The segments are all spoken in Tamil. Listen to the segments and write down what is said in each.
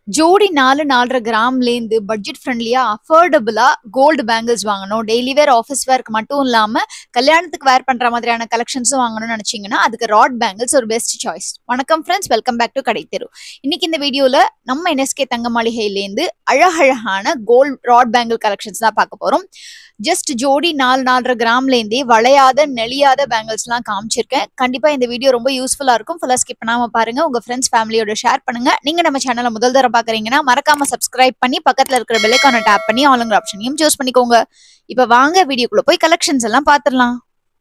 ஜோடி 4, 4 1/2 கிராம்லேருந்து பட்ஜெட் ஃப்ரெண்ட்லியா, அஃபோர்டபுளா கோல்டு பேங்கிள்ஸ் வாங்கணும். டெய்லி வேர், ஆஃபீஸ் வேர்க்கு மட்டும் இல்லாம, கல்யாணத்துக்கு வேர் பண்ற மாதிரியான கலெக்ஷன்ஸும் வாங்கணும்னு நெனச்சீங்கன்னா, அதுக்கு ராட் பேங்கிள்ஸ் ஒரு பெஸ்ட் சாய்ஸ். வணக்கம் friends, welcome back to Kadai Theru. இன்னைக்கு இந்த வீடியோல நம்ம என்எஸ்கே தங்க மாளிகையிலேருந்து அழகழகான கோல்ட் ராட் பேங்கிள் கலெக்ஷன்ஸ் தான் பார்க்க போறோம். ஜஸ்ட் ஜோடி 4, 4 1/2 கிராம்லேருந்தே வளையாத, நெளியாத பேங்கிள்ஸ்லாம் காமிச்சிருக்கேன். கண்டிப்பா இந்த வீடியோ ரொம்ப யூஸ்ஃபுல்லா இருக்கும். ஃபுல்லா ஸ்கிப் பண்ணாம பாருங்க. உங்க ஃப்ரெண்ட்ஸ், ஃபேமிலியோட ஷேர் பண்ணுங்க. நீங்க நம்ம சேனல முதல் தடவ பார்க்குறீங்கன்னா, மறக்காம சப்ஸ்கிரைப் பண்ணி, பக்கத்துல இருக்கிற பெல் ஐகான டேப் பண்ணி ஆளுங்கிற ஆப்ஷனையும் சூஸ் பண்ணிக்கோங்க. இப்ப வாங்க வீடியோக்குள்ள போய் கலெக்ஷன்ஸ் எல்லாம் பார்த்துடலாம்.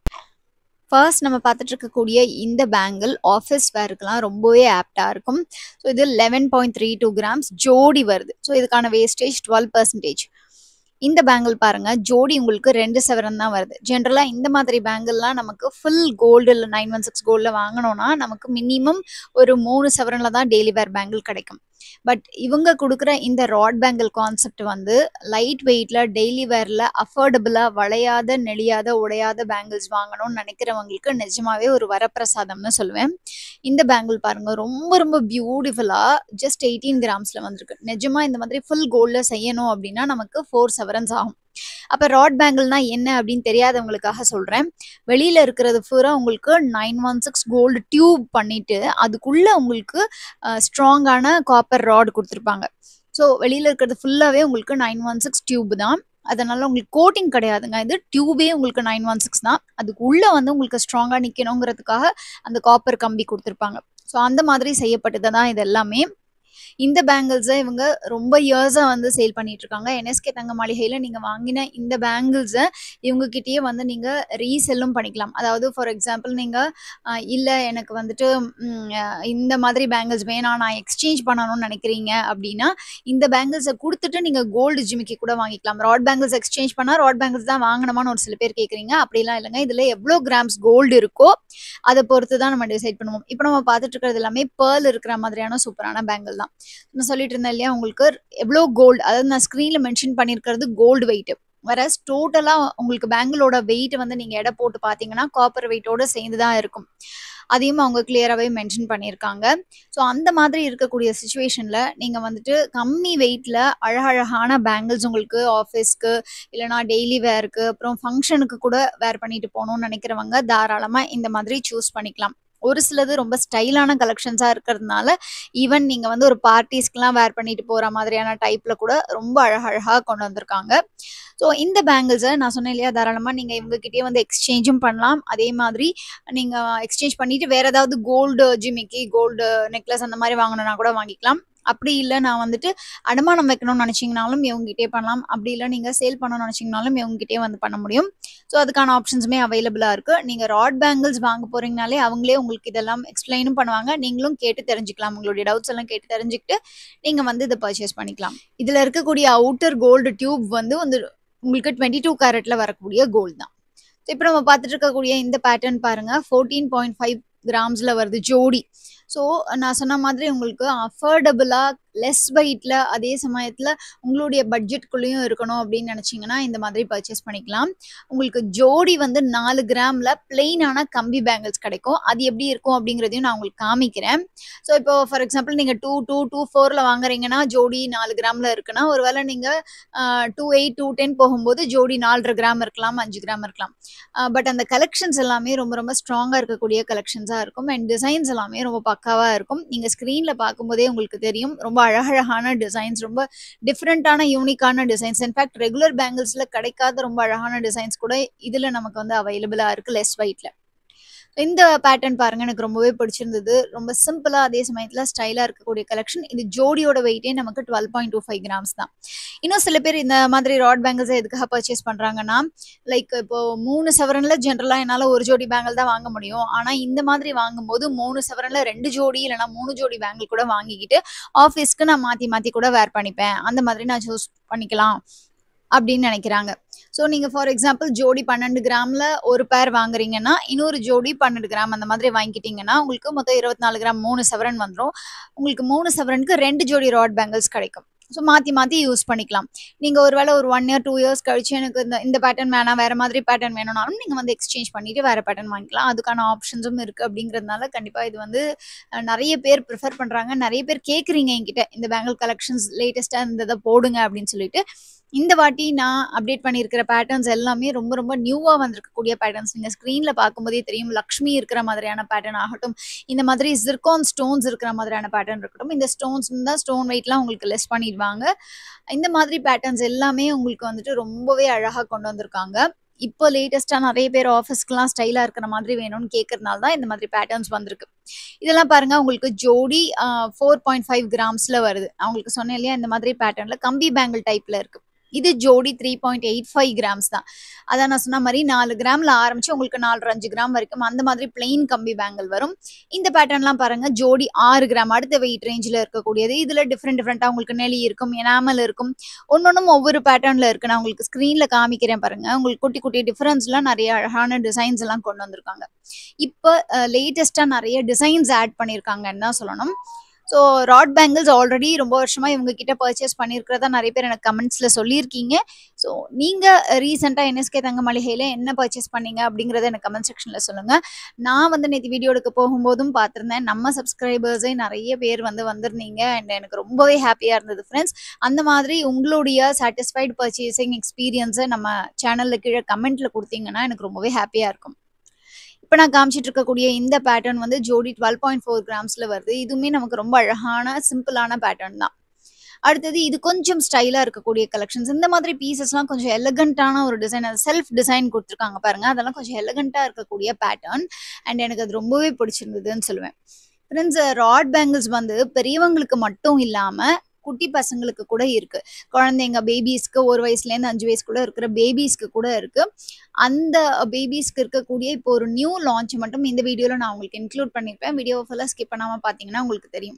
ஃபர்ஸ்ட் நம்ம பார்த்துட்டு இருக்கக்கூடிய இந்த பேங்கிள் ஆஃபீஸ் வேர்க்குலாம் ரொம்பவே ஆப்ட்டா இருக்கும். ஸோ இது 11.32 கிராம்ஸ் ஜோடி வருது. ஸோ இதுக்கான வேஸ்டேஜ் 12%. இந்த பேங்கிள் பாருங்க, ஜோடி உங்களுக்கு 2 சவரன் தான் வருது. ஜென்ரலா இந்த மாதிரி பேங்கிள்லாம் நமக்கு ஃபுல் கோல்டு இல்ல 916 கோல்ட்ல வாங்கணும்னா, நமக்கு மினிமம் ஒரு 3 சவரன்ல தான் டெய்லி வேர் பேங்கிள் கிடைக்கும். பட் இவங்க குடுக்குற இந்த ராட் பேங்கிள் கான்செப்ட் வந்து லைட் வெயிட்ல, டெய்லி வேர்ல அஃபோர்டபுளா வளையாத, நெளியாத, உடையாத பேங்கிள்ஸ் வாங்கணும்னு நெனைக்கிறவங்களுக்கு நிஜமாவே ஒரு வரப்பிரசாதம்னு சொல்லுவேன். இந்த பேங்கிள் பாருங்க, ரொம்ப ரொம்ப பியூட்டிஃபுல்லா ஜஸ்ட் 18 கிராம்ஸ்ல வந்திருக்கு. நிஜமா இந்த மாதிரி ஃபுல் கோல்ட்ல செய்யணும் அப்டின்னா, நமக்கு 4 சவரன்ஸ் ஆகும். அப்ப ராட் பேங்கிள்னா என்ன அப்டின்னு தெரியாதவங்களுக்காக சொல்றேன். வெளியில இருக்கிறது பூரா உங்களுக்கு 916 கோல்டு டியூப் பண்ணிட்டு, அதுக்குள்ள உங்களுக்கு அ ஸ்ட்ராங்கான காப்பர் ராட் குடுத்துருப்பாங்க. ஸோ வெளியில இருக்கிறது ஃபுல்லாவே உங்களுக்கு 916 டியூப் தான். அதனால உங்களுக்கு கோட்டிங் கிடையாதுங்க. இது டியூபே உங்களுக்கு 916 தான். அதுக்கு உள்ள வந்து உங்களுக்கு ஸ்ட்ராங்கா நிக்கணுங்கிறதுக்காக அந்த காப்பர் கம்பி குடுத்துருப்பாங்க. ஸோ அந்த மாதிரி செய்யப்பட்டது தான் இது எல்லாமே. இந்த பேங்கிள்ஸ இவங்க ரொம்ப இயர்ஸா வந்து சேல் பண்ணிட்டு இருக்காங்க. என்எஸ்கே தங்க மாளிகையில நீங்க வாங்கின இந்த பேங்கிள்ஸ இவங்க கிட்டயே வந்து நீங்க ரீசெல்லும் பண்ணிக்கலாம். அதாவது ஃபார் எக்ஸாம்பிள் நீங்க அ இல்ல எனக்கு வந்துட்டு ம் அ இந்த மாதிரி பேங்கிள்ஸ் வேணாம், நான் எக்ஸ்சேஞ்ச் பண்ணணும்னு நெனைக்கிறீங்க அப்டின்னா, இந்த பேங்கிள்ஸ குடுத்துட்டு நீங்க கோல்டு ஜிமிக்கி கூட வாங்கிக்கலாம். ராட் பேங்கிள்ஸ் எக்ஸ்சேஞ்ச் பண்ணா ராட் பேங்கிள்ஸ் தான் வாங்கணுமான்னு ஒரு சில பேர் கேட்குறீங்க. அப்படிலாம் இல்லங்க. இதுல எவ்ளோ கிராம்ஸ் கோல்டு இருக்கோ, அத பொறுத்து தான் நம்ம டிசைட் பண்ணுவோம். இப்ப நம்ம பார்த்துட்டு இருக்கிறது எல்லாமே பெர்ல் இருக்கிற மாதிரியான சூப்பரான பேங்கிள் தான். நான் சொல்லிட்டு இருந்தேன் இல்லையா, உங்களுக்கு எவ்ளோ கோல்டு அதாவது நான் ஸ்க்ரீன்ல மென்ஷன் பண்ணியிருக்கிறது கோல்டு வெயிட். வேறஸ் டோட்டலா உங்களுக்கு பேங்கிளோட வெயிட் வந்து நீங்க எடை போட்டு பார்த்தீங்கன்னா, காப்பர் வெயிட்டோட சேர்ந்து தான் இருக்கும். அதையும் அவங்க கிளியராவே மென்ஷன் பண்ணியிருக்காங்க. ஸோ அந்த மாதிரி இருக்கக்கூடிய சிச்சுவேஷன்ல நீங்க வந்துட்டு கம்மி வெயிட்ல அழகழகான பேங்கிள்ஸ் உங்களுக்கு ஆஃபீஸ்க்கு, இல்லன்னா டெய்லி வேர்க்கு, அப்புறம் ஃபங்ஷனுக்கு கூட வேர் பண்ணிட்டு போணும்னு நெனைக்கிறவங்க தாராளமா இந்த மாதிரி சூஸ் பண்ணிக்கலாம். ஒரு சிலது ரொம்ப ஸ்டைலான கலெக்ஷன்ஸா இருக்கிறதுனால, ஈவன் நீங்க வந்து ஒரு பார்ட்டீஸ்க்குலாம் வேர் பண்ணிட்டு போற மாதிரியான டைப்ல கூட ரொம்ப அழகழகா கொண்டு வந்திருக்காங்க. ஸோ இந்த பேங்கிள்ஸ நான் சொன்னேன் இல்லையா, தாராளமா நீங்க இவங்க கிட்டயே வந்து எக்ஸ்சேஞ்சும் பண்ணலாம். அதே மாதிரி நீங்க எக்ஸ்சேஞ்ச் பண்ணிட்டு வேற ஏதாவது கோல்டு ஜிமிக்கி, கோல்டு நெக்லஸ் அந்த மாரி வாங்கணும்னா கூட வாங்கிக்கலாம். அப்படி இல்ல நான் வந்துட்டு அடமானம் வைக்கணும்னு நெனச்சீங்கனாலும் இவங்க கிட்டயே பண்ணலாம். அப்படி இல்ல நீங்க சேல் பண்ணணும்னு நெனச்சீங்கனாலும் இவங்க கிட்டயே வந்து பண்ண முடியும். ஸோ அதுக்கான ஆப்ஷன்ஸுமே அவைலபிளா இருக்கு. நீங்க ராட் பேங்கிள்ஸ் வாங்க போறீங்கனாலே அவங்களே உங்களுக்கு இதெல்லாம் எக்ஸ்ப்ளைனும் பண்ணுவாங்க. நீங்களும் கேட்டு தெரிஞ்சுக்கலாம். உங்களுடைய டவுட்ஸ் எல்லாம் கேட்டு தெரிஞ்சுக்கிட்டு, நீங்க வந்து இத பர்ச்சேஸ் பண்ணிக்கலாம். இதுல இருக்கக்கூடிய அவுட்டர் கோல்டு டியூப் வந்து வந்து உங்களுக்கு 22 கேரட்ல வரக்கூடிய கோல்டு தான். ஸோ இப்ப நம்ம பார்த்துட்டு இருக்கக்கூடிய இந்த பேட்டர்ன் பாருங்க, 14.5 கிராம்ஸ்ல வருது ஜோடி. ஸோ நான் சொன்ன மாதிரி உங்களுக்கு அஃபோர்டபுளா, லெஸ் வெயிட்ல அதே சமயத்துல உங்களுடைய பட்ஜெட்குள்ளேயும் இருக்கணும் அப்படின்னு நெனச்சீங்கன்னா, இந்த மாதிரி பர்ச்சேஸ் பண்ணிக்கலாம். உங்களுக்கு ஜோடி வந்து 4 கிராம்ல பிளெயினான கம்பி பேங்கிள்ஸ் கிடைக்கும். அது எப்படி இருக்கும் அப்படிங்கிறதையும் நான் உங்களுக்கு காமிக்கிறேன். ஸோ இப்போ ஃபார் எக்ஸாம்பிள் நீங்க 2, 2, 24ல வாங்குறீங்கன்னா, ஜோடி 4 கிராம்ல இருக்குன்னா, ஒரு வேள நீங்க அ 28, 210 போகும்போது ஜோடி 4 1/2 கிராம் இருக்கலாம், 5 கிராம் இருக்கலாம். அ பட் அந்த கலெக்ஷன்ஸ் எல்லாமே ரொம்ப ரொம்ப ஸ்ட்ராங்கா இருக்கக்கூடிய கலெக்ஷன்ஸா இருக்கும். அண்ட் டிசைன்ஸ் எல்லாமே ரொம்ப பக்காவா இருக்கும். நீங்க ஸ்க்ரீன்ல பார்க்கும்போதே உங்களுக்கு தெரியும். ரொம்ப அழகழகான டிசைன்ஸ், ரொம்ப டிஃபரண்டான, யூனிக்கான டிசைன்ஸ். இன்ஃபாக்ட் ரெகுலர் பேங்கிள்ஸ்ல கிடைக்காத ரொம்ப அழகான டிசைன்ஸ் கூட இதுல நமக்கு வந்து அவைலபிளா இருக்கு லெஸ் வெயிட்ல. இந்த பேட்டர்ன் பாருங்க எனக்கு ரொம்பவே பிடிச்சிருந்தது. ரொம்ப சிம்பிளா அதே சமயத்துல ஸ்டைலா இருக்கக்கூடிய கலெக்ஷன். இது ஜோடியோட வெயிட்டே நமக்கு 12.25 கிராம்ஸ் தான். இன்னும் சில பேர் இந்த மாதிரி ராட் பேங்கிள்ஸ எதுக்காக பர்ச்சேஸ் பண்றாங்கன்னா, லைக் இப்போ 3 சவரன்ல ஜென்ரலா என்னால 1 ஜோடி பேங்கிள் தான் வாங்க முடியும். ஆனா இந்த மாதிரி வாங்கும்போது 3 சவரன்ல 2 ஜோடி இல்லன்னா 3 ஜோடி பேங்கிள் கூட வாங்கிக்கிட்டு, ஆஃபீஸ்க்கு நான் மாத்தி மாத்தி கூட வேர் பண்ணிப்பேன். அந்த மாதிரி நான் சூஸ் பண்ணிக்கலாம். அப்படின்னு நெனைக்கிறாங்க. ஸோ நீங்க ஃபார் எக்ஸாம்பிள் ஜோடி 12 கிராம்ல 1 பேர் வாங்குறீங்கன்னா, இன்னொரு ஜோடி 12 கிராம் அந்த மாதிரி வாங்கிக்கிட்டீங்கன்னா, உங்களுக்கு மொத்தம் 24 கிராம் 3 சவரன் வந்துரும். உங்களுக்கு 3 சவரனுக்கு 2 ஜோடி ராட் பேங்கிள்ஸ் கிடைக்கும். ஸோ மாற்றி மாற்றி யூஸ் பண்ணிக்கலாம் நீங்கள் ஒரு வேளை ஒரு ஒன் இயர் டூ இயர்ஸ் கழிச்சு எனக்கு இந்த இந்த பேட்டர்ன் வேணாம் வேறு மாதிரி பேட்டர்ன் வேணும்னாலும் நீங்கள் வந்து எக்ஸ்சேஞ்ச் பண்ணிவிட்டு வேறு பேட்டர்ன் வாங்கிக்கலாம் அதுக்கான ஆப்ஷன்ஸும் இருக்குது அப்படிங்கிறதுனால கண்டிப்பாக இது வந்து அஹ், நிறைய பேர் ப்ரிஃபர் பண்ணுறாங்க நிறைய பேர் கேட்குறீங்க என்கிட்ட இந்த பேங்கிள் கலெக்ஷன்ஸ் லேட்டஸ்ட்டாக இந்த இதை போடுங்க அப்படின்னு சொல்லிட்டு இந்த வாட்டி நான் அப்டேட் பண்ணியிருக்கிற பேட்டர்ன்ஸ் எல்லாமே ரொம்ப ரொம்ப நியூவாக வந்திருக்கக்கூடிய பேட்டர்ன்ஸ் நீங்கள் ஸ்க்ரீனில் பார்க்கும்போதே தெரியும் லக்ஷ்மி இருக்கிற மாதிரியான பேட்டர்ன் ஆகட்டும் இந்த மாதிரி ஜிர்கான் ஸ்டோன்ஸ் இருக்கிற மாதிரியான பேட்டர்ன் இருக்கட்டும் இந்த ஸ்டோன்ஸ் தான் ஸ்டோன் வெயிட்லாம் உங்களுக்கு லெஸ் பண்ணிடுவாங்க இந்த மாதிரி பேட்டர்ன்ஸ் எல்லாமே உங்களுக்கு வந்துட்டு ரொம்பவே அழகாக கொண்டு வந்திருக்காங்க இப்போ லேட்டஸ்ட்டாக நிறைய பேர் ஆஃபீஸ்க்குலாம் ஸ்டைலாக இருக்கிற மாதிரி வேணும்னு கேட்கறதுனால தான் இந்த மாதிரி பேட்டர்ன்ஸ் வந்திருக்கு இதெல்லாம் பாருங்க உங்களுக்கு ஜோடி ஃபோர் பாயிண்ட் ஃபைவ் கிராம்ஸில் வருது நான் உங்களுக்கு சொன்னேன் இல்லையா இந்த மாதிரி பேட்டர்னில் கம்பி பேங்கிள் டைப்பில் இருக்கு இது ஜோடி three point eight five grams தான் அதான் நான் சொன்ன மாதிரி நாலு கிராமில் ஆரம்பிச்சு உங்களுக்கு நாலு அஞ்சு கிராம் வரைக்கும் அந்த மாதிரி பிளெயின் கம்பி பேங்கிள் வரும் இந்த பேட்டர்ன்லாம் பாருங்க ஜோடி ஆறு கிராம் அடுத்த வெயிட் ரேஞ்சில் இருக்கக்கூடியது இதில் டிஃப்ரெண்ட் டிஃப்ரெண்ட்டாக உங்களுக்கு நெளி இருக்கும் எனாமல் இருக்கும் ஒன்னொன்றும் ஒவ்வொரு பேட்டர்னில் இருக்கு நான் உங்களுக்கு ஸ்க்ரீனில் காமிக்கிறேன் பாருங்க உங்களுக்கு குட்டி குட்டி டிஃப்ரென்ஸ்லாம் நிறைய அழகான டிசைன்ஸ் எல்லாம் கொண்டு வந்திருக்காங்க இப்போ லேட்டஸ்ட்டாக நிறைய டிசைன்ஸ் ஆட் பண்ணியிருக்காங்கன்னு தான் சொல்லணும் ஸோ ராட் பேங்கிள்ஸ் ஆல்ரெடி ரொம்ப வருஷமா இவங்க கிட்ட பர்ச்சேஸ் பண்ணியிருக்கிறதா நிறைய பேர் எனக்கு கமெண்ட்ஸ்ல சொல்லியிருக்கீங்க ஸோ நீங்க ரீசெண்டாக என்எஸ்கே தங்க மளிகையில என்ன பர்ச்சேஸ் பண்ணீங்க அப்படிங்கறத எனக்கு கமெண்ட் செக்ஷன்ல சொல்லுங்க நான் வந்து நேற்று வீடியோ எடுக்க போகும்போதும் பார்த்துருந்தேன் நம்ம சப்ஸ்கிரைபர்ஸே நிறைய பேர் வந்து வந்திருந்தீங்க அண்ட் எனக்கு ரொம்பவே ஹாப்பியா இருந்தது ஃப்ரெண்ட்ஸ் அந்த மாதிரி உங்களுடைய சாட்டிஸ்ஃபைடு பர்ச்சேசிங் எக்ஸ்பீரியன்ஸை நம்ம சேனல்ல கீழே கமெண்ட்ல கொடுத்தீங்கன்னா எனக்கு ரொம்பவே ஹாப்பியா இருக்கும் இப்போ நான் காமிச்சிட்டு இருக்கக்கூடிய இந்த பேட்டர்ன் வந்து ஜோடி டுவெல் பாயிண்ட் ஃபோர் கிராம்ஸ்ல வருது இதுவுமே நமக்கு ரொம்ப அழகான சிம்பிளான பேட்டர்ன் தான் அடுத்தது இது கொஞ்சம் ஸ்டைலாக இருக்கக்கூடிய கலெக்ஷன்ஸ் இந்த மாதிரி பீசஸ்லாம் கொஞ்சம் எலகண்ட்டான ஒரு டிசைன் அது செல்ஃப் டிசைன் கொடுத்துருக்காங்க பாருங்க அதெல்லாம் கொஞ்சம் எலகண்ட்டாக இருக்கக்கூடிய பேட்டர்ன் அண்ட் எனக்கு அது ரொம்பவே பிடிச்சிருந்ததுன்னு சொல்லுவேன் ஃப்ரெண்ட்ஸ் ராட் பேங்கிள்ஸ் வந்து பெரியவங்களுக்கு மட்டும் இல்லாமல் குட்டி பசங்களுக்கு கூட இருக்கு குழந்தைங்க பேபிஸ்க்கு ஒரு வயசுலேருந்து அஞ்சு வயசுக்குள்ள இருக்கிற பேபிஸ்க்கு கூட இருக்கு அந்த பேபிஸ்க்கு இருக்கக்கூடிய இப்போ ஒரு நியூ லான்ச் மட்டும் இந்த வீடியோவில் நான் உங்களுக்கு இன்க்ளூட் பண்ணியிருப்பேன் வீடியோ ஃபுல்லாக ஸ்கிப் பண்ணாமல் பார்த்தீங்கன்னா உங்களுக்கு தெரியும்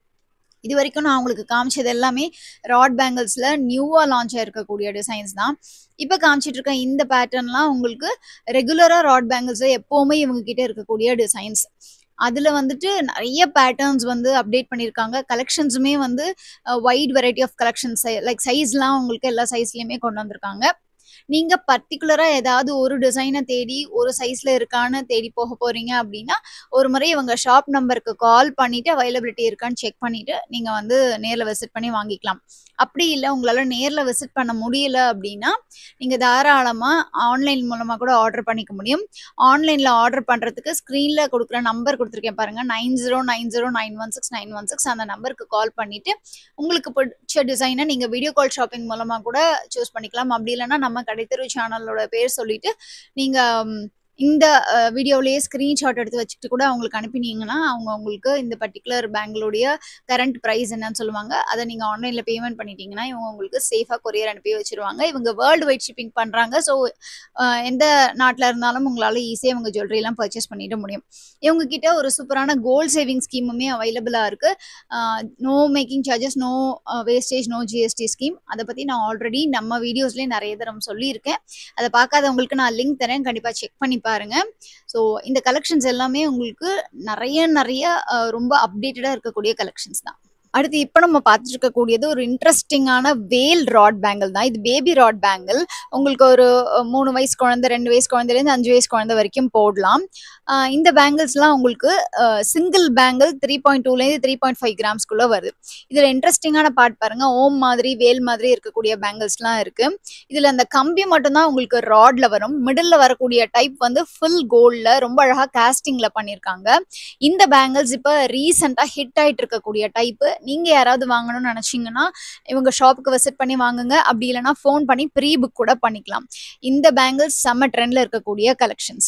இது வரைக்கும் நான் உங்களுக்கு காமிச்சது எல்லாமே ராட் பேங்கிள்ஸில் நியூவாக லான்ச் ஆயிருக்கக்கூடிய டிசைன்ஸ் தான் இப்போ காமிச்சிட்டு இருக்க இந்த பேட்டர்ன்லாம் உங்களுக்கு ரெகுலராக ராட் பேங்கிள்ஸ் எப்போவுமே இவங்க கிட்ட இருக்கக்கூடிய டிசைன்ஸ் அதில் வந்துட்டு நிறைய பேட்டர்ன்ஸ் வந்து அப்டேட் பண்ணியிருக்காங்க கலெக்ஷன்ஸுமே வந்து wide variety of collections like சைஸ்லாம் உங்களுக்கு எல்லா சைஸ்லையுமே கொண்டு வந்திருக்காங்க நீங்க பர்டிகுலரா ஏதாவது ஒரு டிசைனை தேடி ஒரு சைஸ்ல இருக்கான்னு தேடி போக போறீங்க அப்படின்னா ஒரு முறை இவங்க ஷாப் நம்பருக்கு கால் பண்ணிட்டு அவைலபிலிட்டி இருக்கான்னு செக் பண்ணிட்டு நீங்க வந்து நேர்ல விசிட் பண்ணி வாங்கிக்கலாம் அப்படி இல்லை உங்களால நேர்ல விசிட் பண்ண முடியல அப்படின்னா நீங்க தாராளமா ஆன்லைன் மூலமா கூட ஆர்டர் பண்ணிக்க முடியும் ஆன்லைன்ல ஆர்டர் பண்றதுக்கு ஸ்க்ரீன்ல கொடுக்குற நம்பர் கொடுத்துருக்கேன் பாருங்க nine zero nine zero nine one six nine one six அந்த நம்பருக்கு கால் பண்ணிட்டு உங்களுக்கு பிடிச்ச டிசைனை நீங்க வீடியோ கால் ஷாப்பிங் மூலமா கூட சூஸ் பண்ணிக்கலாம் அப்படி இல்லைன்னா நம்ம கடைத்தெரு சேனலோட பேர் சொல்லிட்டு நீங்க ம், இந்த வீடியோலயே ஸ்க்ரீன்ஷாட் எடுத்து வச்சுட்டு கூட அவங்களுக்கு அனுப்பினீங்கன்னா அவங்க உங்களுக்கு இந்த பர்டிகுலர் பேங்கிளுடைய கரண்ட் ப்ரைஸ் என்னன்னு சொல்லுவாங்க அதை நீங்கள் ஆன்லைனில் பேமெண்ட் பண்ணிட்டீங்கன்னா இவங்க உங்களுக்கு சேஃபாக கொரியர் அனுப்பி வச்சிருவாங்க இவங்க வேர்ல்டு வைட் ஷிப்பிங் பண்ணுறாங்க ஸோ எந்த நாட்டில் இருந்தாலும் உங்களால் ஈஸியாக இவங்க ஜுவல்லரிலாம் பர்ச்சேஸ் பண்ணிட முடியும் இவங்க கிட்ட ஒரு சூப்பரான கோல்ட் சேவிங் ஸ்கீமுமே அவைலபிளாக இருக்குது no making charges no wastage no GST scheme அதை பற்றி நான் ஆல்ரெடி நம்ம வீடியோஸ்லேயே நிறைய தரம் சொல்லியிருக்கேன் அதை பார்க்காதவங்களுக்கு நான் லிங்க் தரேன் கண்டிப்பாக செக் பண்ணி பாருங்க ஸோ இந்த கலெக்ஷன்ஸ் எல்லாமே உங்களுக்கு நிறைய நிறைய அஹ், ரொம்ப அப்டேட்டடாக இருக்கக்கூடிய கலெக்ஷன்ஸ் தான் அடுத்து இப்போ நம்ம பார்த்துட்டு இருக்கக்கூடியது ஒரு இன்ட்ரெஸ்டிங்கான வேல் ராட் பேங்கிள் தான் இது பேபி ராட் பேங்கிள் உங்களுக்கு ஒரு அஹ், மூணு வயசு குழந்தை ரெண்டு வயசு குழந்தைலேருந்து அஞ்சு வயசு குழந்தை வரைக்கும் போடலாம் அஹ், இந்த பேங்கிள்ஸ்லாம் உங்களுக்கு சிங்கிள் பேங்கிள் த்ரீ பாயிண்ட் டூலேருந்து த்ரீ பாயிண்ட் ஃபைவ் கிராம்ஸ்குள்ளே வருது இதில் இன்ட்ரெஸ்டிங்கான பார்ட் பாருங்க ஓம் மாதிரி வேல் மாதிரி இருக்கக்கூடிய பேங்கிள்ஸ்லாம் இருக்கு இதில் அந்த கம்பி மட்டும்தான் உங்களுக்கு ராட்ல வரும் மிடில் வரக்கூடிய டைப் வந்து ஃபுல் கோல்டில் ரொம்ப அழகாக காஸ்டிங்கில் பண்ணியிருக்காங்க இந்த பேங்கிள்ஸ் இப்போ ரீசெண்டாக ஹிட் ஆயிட்டு இருக்கக்கூடிய டைப்பு நீங்கள் யாராவது வாங்கணும்னு நினச்சிங்கன்னா இவங்க ஷாப்புக்கு விசிட் பண்ணி வாங்குங்க அப்படி இல்லைன்னா ஃபோன் பண்ணி ப்ரீ புக் கூட பண்ணிக்கலாம் இந்த பேங்கிள்ஸ் செம்ம ட்ரெண்டில் இருக்கக்கூடிய கலெக்ஷன்ஸ்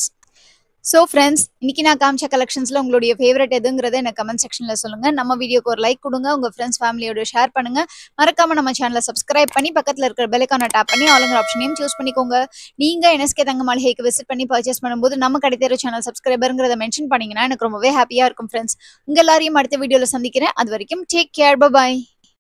ஸோ ஃப்ரெண்ட்ஸ் இன்னைக்கு நான் காமிச்ச கலெக்ஷன்ஸ்ல உங்களுடைய ஃபேவரட் எதுங்கிறத எனக்கு கமெண்ட் செக்ஷன்ல சொல்லுங்க நம்ம வீடியோக்கு ஒரு லைக் கொடுங்க உங்க ஃப்ரெண்ட்ஸ் ஃபேமிலியோட ஷேர் பண்ணுங்க மறக்காம நம்ம சேனலை சப்ஸ்கிரைப் பண்ணி பக்கத்துல இருக்கிற பெல்லைக்கான டேப் பண்ணி ஆளுங்கிற ஆப்ஷனையும் சூஸ் பண்ணிக்கோங்க நீங்க என்எஸ்கே தங்க மாளிகைக்கு விசிட் பண்ணி பர்ச்சேஸ் பண்ணும்போது நம்ம கிடைத்தர சேனல் சப்ஸ்கிரைபருங்கிறத மென்ஷன் பண்ணீங்கன்னா எனக்கு ரொம்பவே ஹாப்பியா இருக்கும் ஃப்ரெண்ட்ஸ் உங்க எல்லாரையும் அடுத்த வீடியோல சந்திக்கிறேன் அது வரைக்கும் டேக் கேர் பாய்